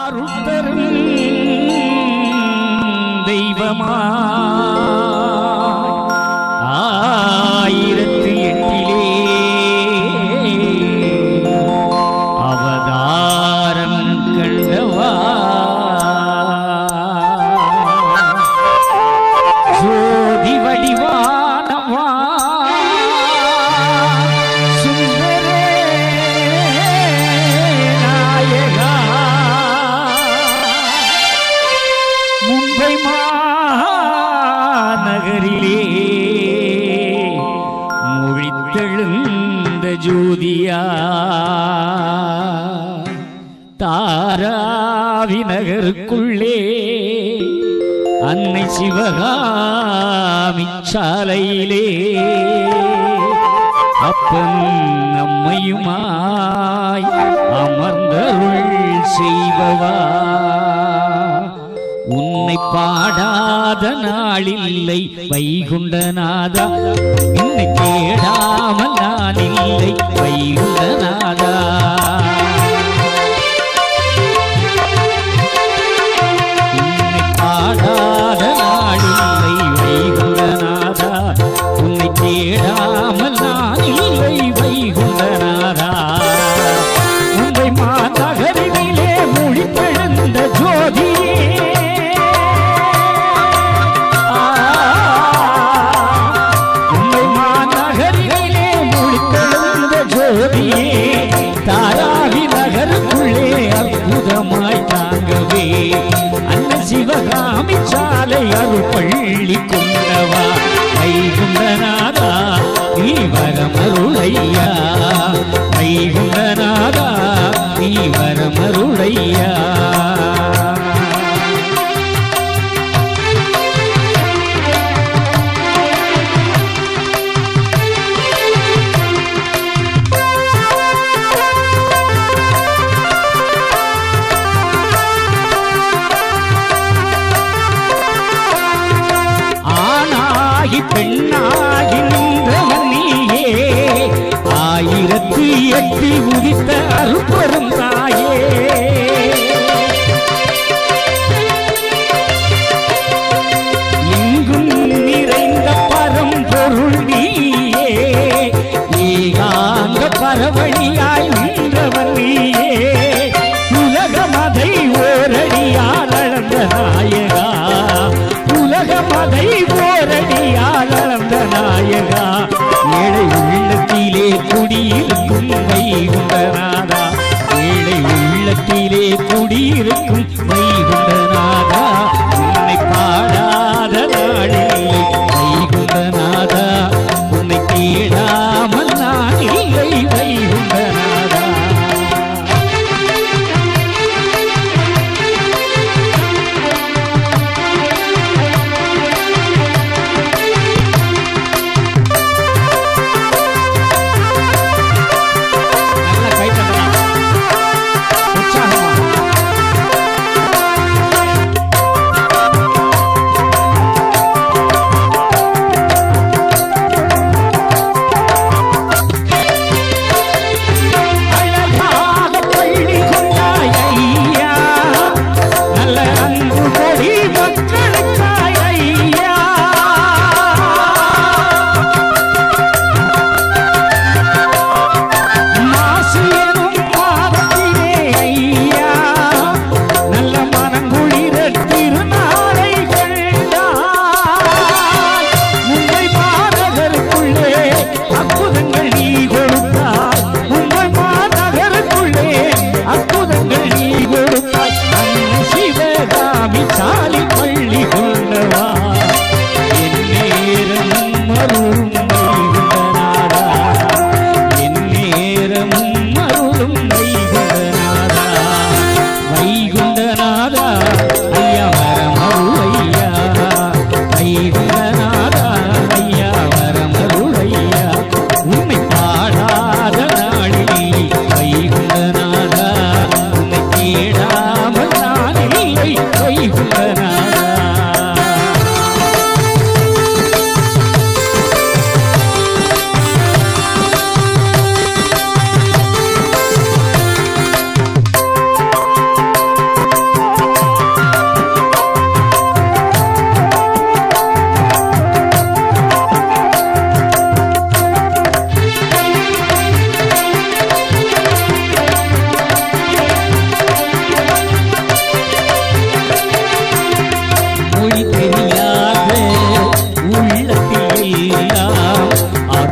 அருட்பெரும் தெய்வமா ஆயிரத்து எட்டிலே அவதாரம் கண்டவா ஜோதி வடிவானவா சுந்தரே நாயகா மும்பை மாநகரிலே மொழித்தெழுந்த ஜோதியா தாராவி நகருக்குள்ளே அன்னை சிவகாமி சாலையிலே அப்பன் அம்மையுமாய் அமர்ந்தருள் செய்பவா உன்னை பாடாத நாளில்லை வைகுண்டநாதா உன்னை தேடாமல் நான் இல்லை வைகுண்டநாதா உன்னை பாடாத நாளில்லை வைகுண்டநாதா உன்னை தேடாமல் நான் இல்லை வைகுண்டநாதா உன்னை மாநகரிலே மொழிப்பெழுந்த ஜோதியே உன்னை மாநகரிலே மொழிப்பெழுந்த ஜோதியே தாராவி நகருக்குள்ளே அற்புதமாய் தாங்கவே அண்ணன் சிவகாமி சாலை அருள்பள்ளி கொண்டவா வைகுண்டநாதா நீ வரமருளையா வைகுண்டநாதா நீ வரமருளையா ஆணாகி பெண்ணாகி நின்றவன் நீயே ஆயிரத்தி எட்டு உதித்த அருப்பெரும் தாயே எங்கும் நிறைந்த பரம்பொருள் நீயே ஏகாந்த பரவழியாய் நின்றவன் நீயே உலகமதை ஓரடியால் அளந்த நாயகா உலகமதை ஓரடியால் அளந்த நாயகா ஏழை உள்ளத்திலே குடியிருக்கும் வைகுண்டநாதா ஏழை உள்ளத்திலே குடியிருக்கும் வைகுண்டநாதா உன்னை பாடாத நாளில்லை வைகுண்டநாதா உன்னை தேடாமல் நான் இல்லை வைகுண்டநாதா நல்ல கை தட்டலாம் உற்சாகமா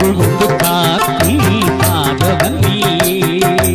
அருள் கொண்டு காக்கும் மாதவன் நீயே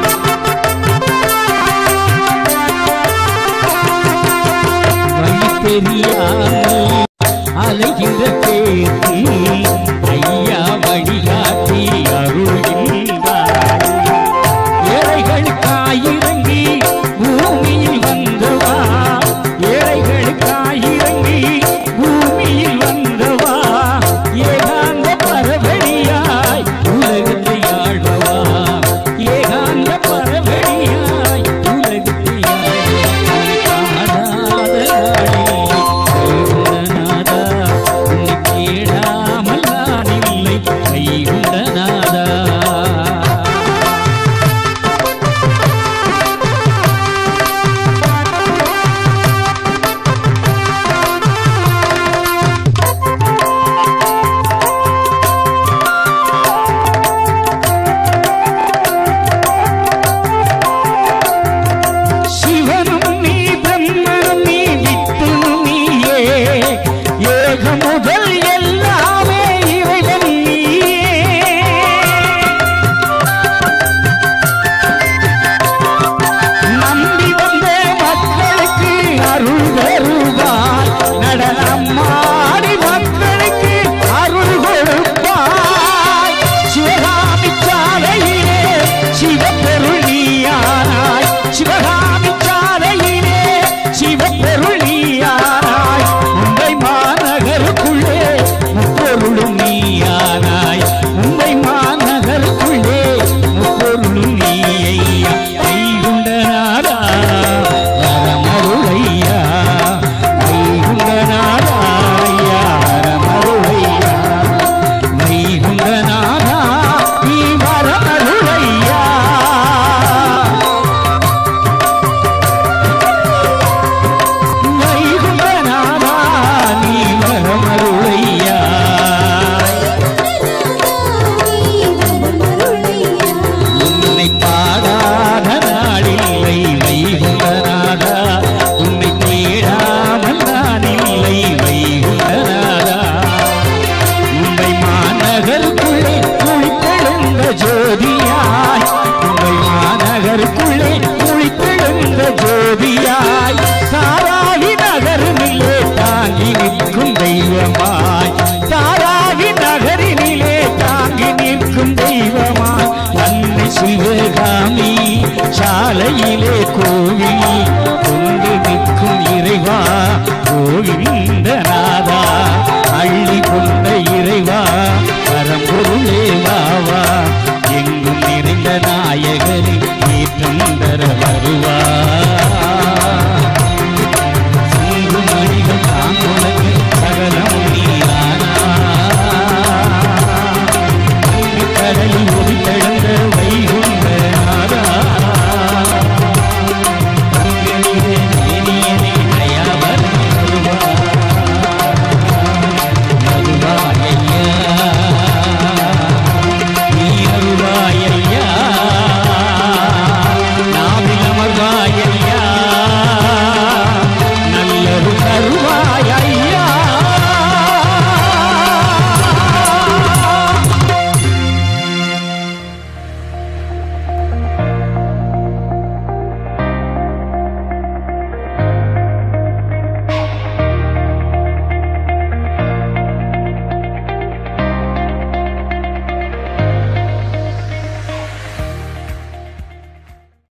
வழி தெரியாமல் அலைகின்ற கேட்டு ஐயா வழிகாட்டி அருள்கின்றார் ஏழைகளுக்காயிரங்கி பூமியில் வந்தவா ஏழைகளுக்காயிரங்கி பூமியில் வந்தவா ஏகாந்த பரவழியாய் உலகத்தை ஆழ்வவா ஏகாந்த பரவழியாய் உலகத்தை நாதா சிவனும் நீ பிரம்மனும் நீ வித்துணும் நீயே ஏக முதல் எல்லாமே இறைவன் நீயே நம்பி வந்த மக்களுக்கு அருள் தருவார் நடனம் மாடி மக்களுக்கு அருள் கொடுப்பாய் சிவகாமி சாலையிலே சிவப்பொருள் நீயானாய் சிவகாமி சாலையிலே சிவப்பொருள் நீயானாய் மும்பை மாநகருக்குள்ளே முப்பொருளும் நீயானாய் மும்பை மாநகருக்குள்ளே முப்பொருளும் நீயா வைகுண்டநாதா வரமருளையா வைகுண்டநாதா ஐயா வரமருளையா வைகுண்டநாதா நீ வரமருளையா வைகுண்டநாதா நீ வரமருளையா உன்னை பாடாத நாளில்லை வைகுண்டநாதா உன்னை தேடாமல் நானில்லை வைகுண்டநாதா உன்னை மாநகருக்குள்ளே குளித்தெழுந்த ஜோதியாய் உன்னை மாநகருக்குள்ளே குளித்தெழுந்த ஜோதியாய் தாராவி நகரினிலே தாங்கி நிற்கும் தெய்வமாய் தாராவி நகரினிலே தாங்கி நிற்கும் தெய்வமாய் அன்னை சிவகாமி சாலையிலே கோ